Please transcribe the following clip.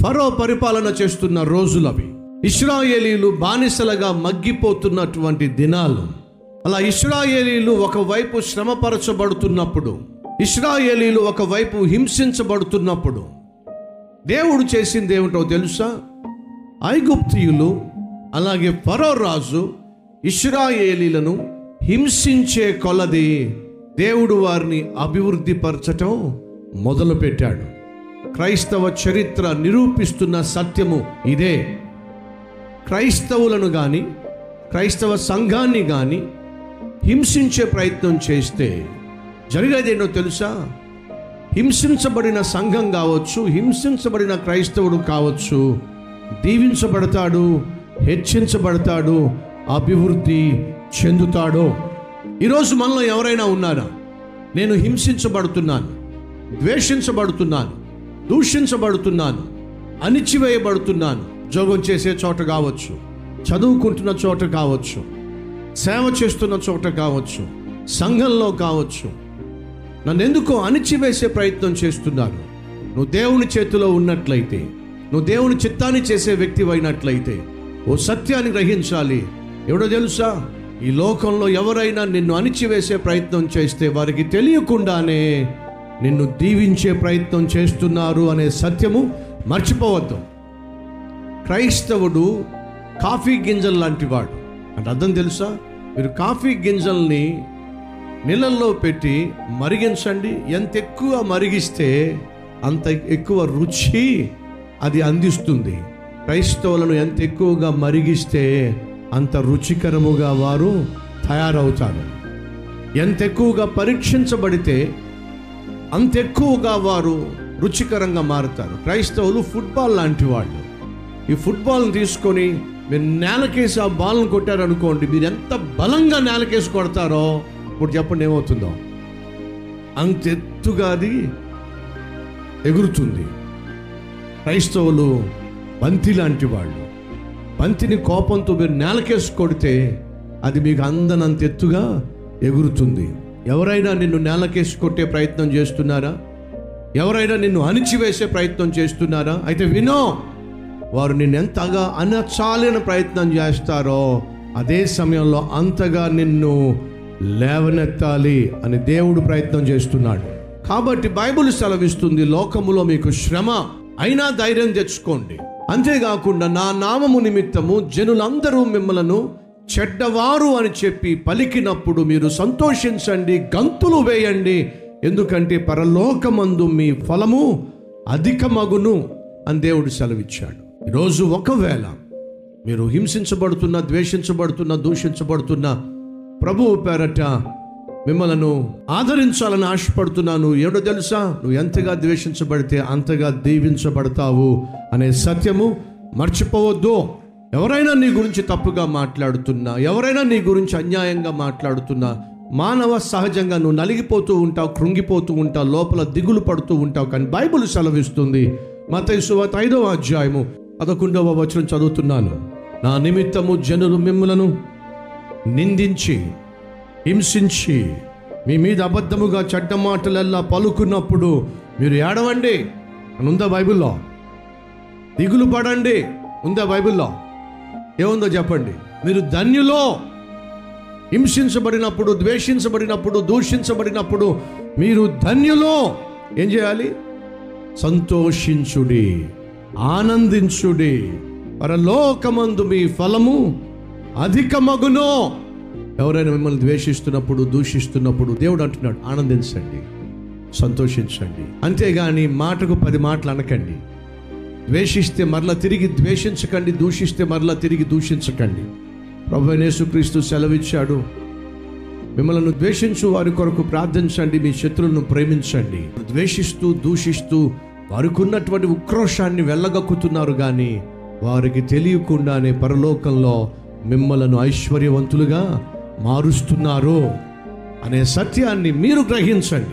ఫరో పరిపాలన చేస్తున్న రోజులవి ఇస్రాయేలీలు బానిసలుగా మగ్గిపోతున్నటువంటి దినాలు అలా ఇస్రాయేలీలు ఒకవైపు శ్రమపరచబడుతున్నప్పుడు ఇస్రాయేలీలు ఒకవైపు హింసించబడుతున్నప్పుడు దేవుడు చేసింది ఏమిటో తెలుసా ఐగుప్తియులు అలాగే ఫరో రాజు ఇస్రాయేలీలను హింసించే కొలది దేవుడు వారిని అభివృద్ధి పరచటం మొదలుపెట్టాడు క్రైస్తవ చరిత్ర నిరూపిస్తున్న సత్యము ఇదే క్రైస్తవులను కానీ క్రైస్తవ సంఘాన్ని కానీ హింసించే ప్రయత్నం చేస్తే జరిగేదేంటో తెలుసా హింసించబడిన సంఘం కావచ్చు హింసించబడిన క్రైస్తవుడు కావచ్చు దీవించబడతాడు హెచ్చించబడతాడు అభివృద్ధి చెందుతాడు ఈరోజు మనలో ఎవరైనా ఉన్నారా నేను హింసించబడుతున్నాను ద్వేషించబడుతున్నాను దూషించబడుతున్నాను అణిచివేయబడుతున్నాను జోగం చేసే చోట కావచ్చు చదువుకుంటున్న చోట కావచ్చు సేవ చేస్తున్న చోట కావచ్చు సంఘంలో కావచ్చు నన్ను ఎందుకో అణిచివేసే ప్రయత్నం చేస్తున్నారు నువ్వు దేవుని చేతిలో ఉన్నట్లయితే నువ్వు దేవుని చిత్తాన్ని చేసే వ్యక్తి అయినట్లయితే ఓ సత్యాన్ని గ్రహించాలి ఎవడో తెలుసా ఈ లోకంలో ఎవరైనా నిన్ను అణిచివేసే ప్రయత్నం చేస్తే వారికి తెలియకుండానే నిన్ను దీవించే ప్రయత్నం చేస్తున్నారు అనే సత్యము మర్చిపోవద్దు క్రైస్తవుడు కాఫీ గింజలు లాంటి వాడు అంటే అర్థం తెలుసా మీరు కాఫీ గింజల్ని నీళ్ళల్లో పెట్టి మరిగించండి ఎంత ఎక్కువ మరిగిస్తే అంత ఎక్కువ రుచి అది అందిస్తుంది క్రైస్తవులను ఎంత ఎక్కువగా మరిగిస్తే అంత రుచికరముగా వారు తయారవుతారు ఎంత ఎక్కువగా పరీక్షించబడితే అంత ఎక్కువగా వారు రుచికరంగా మారుతారు క్రైస్తవులు ఫుట్బాల్ లాంటి వాళ్ళు ఈ ఫుట్బాల్ని తీసుకొని మీరు నేలకేసి ఆ బాల్ని కొట్టారనుకోండి మీరు ఎంత బలంగా నేలకేసి కొడతారో ఇప్పుడు చెప్పండి ఏమవుతుందో అంత ఎత్తుగా అది ఎగురుతుంది క్రైస్తవులు బంతి లాంటి వాళ్ళు బంతిని కోపంతో మీరు నేలకేసి కొడితే అది మీకు అందనంత ఎత్తుగా ఎగురుతుంది ఎవరైనా నిన్ను నేలకేసి కొట్టే ప్రయత్నం చేస్తున్నారా ఎవరైనా నిన్ను అణిచివేసే ప్రయత్నం చేస్తున్నారా అయితే వినో వారు నిన్ను ఎంతగా అనచాలని ప్రయత్నం చేస్తారో అదే సమయంలో అంతగా నిన్ను లేవనెత్తాలి అని దేవుడు ప్రయత్నం చేస్తున్నాడు కాబట్టి బైబిల్ సెలవిస్తుంది లోకములో మీకు శ్రమ అయినా ధైర్యం తెచ్చుకోండి అంతేకాకుండా నా నామము నిమిత్తము జనులందరూ మిమ్మలను చెడ్డవారు అని చెప్పి పలికినప్పుడు మీరు సంతోషించండి గంతులు వేయండి ఎందుకంటే పరలోకమందు మీ ఫలము అధికమగును అని దేవుడు సెలవిచ్చాడు ఈరోజు ఒకవేళ మీరు హింసించబడుతున్న ద్వేషించబడుతున్న దూషించబడుతున్న ప్రభువు పేరట మిమ్మలను ఆదరించాలని ఆశపడుతున్నాను ఏడో తెలుసా నువ్వు ఎంతగా ద్వేషించబడితే అంతగా దీవించబడతావు అనే సత్యము మర్చిపోవద్దు ఎవరైనా నీ గురించి తప్పుగా మాట్లాడుతున్నా ఎవరైనా నీ గురించి అన్యాయంగా మాట్లాడుతున్నా మానవ సహజంగా నువ్వు నలిగిపోతూ ఉంటావు కృంగిపోతూ ఉంటావు లోపల దిగులు పడుతూ ఉంటావు కానీ బైబిల్ సెలవిస్తుంది మత సువాత ఐదవ అధ్యాయము పదకొండవ వచనం చదువుతున్నాను నా నిమిత్తము జనులు మిమ్ములను నిందించి హింసించి మీ మీద అబద్ధముగా చెడ్డ మాటలల్లా పలుకున్నప్పుడు మీరు ఏడవండి అని ఉందా బైబిల్లో దిగులు పడండి ఉందా బైబిల్లో ఏముందో చెప్పండి మీరు ధన్యులో హింసించబడినప్పుడు ద్వేషించబడినప్పుడు దూషించబడినప్పుడు మీరు ధన్యులో ఏం చేయాలి సంతోషించుడి ఆనందించుడి పరలోకమందు మీ ఫలము అధికమగునో ఎవరైనా మిమ్మల్ని ద్వేషిస్తున్నప్పుడు దూషిస్తున్నప్పుడు దేవుడు అంటున్నాడు ఆనందించండి సంతోషించండి అంతేగాని మాటకు పది మాటలు అనకండి ద్వేషిస్తే మరలా తిరిగి ద్వేషించకండి దూషిస్తే మరలా తిరిగి దూషించకండి ప్రభు యేసుక్రీస్తు సెలవిచ్చాడు మిమ్మల్ని ద్వేషించు వారి కొరకు ప్రార్థించండి మీ శత్రువులను ప్రేమించండి ద్వేషిస్తూ దూషిస్తూ వారికి ఉన్నటువంటి ఉక్రోషాన్ని వెళ్ళగక్కుతున్నారు కానీ వారికి తెలియకుండానే పరలోకంలో మిమ్మలను ఐశ్వర్యవంతులుగా మారుస్తున్నారు అనే సత్యాన్ని మీరు గ్రహించండి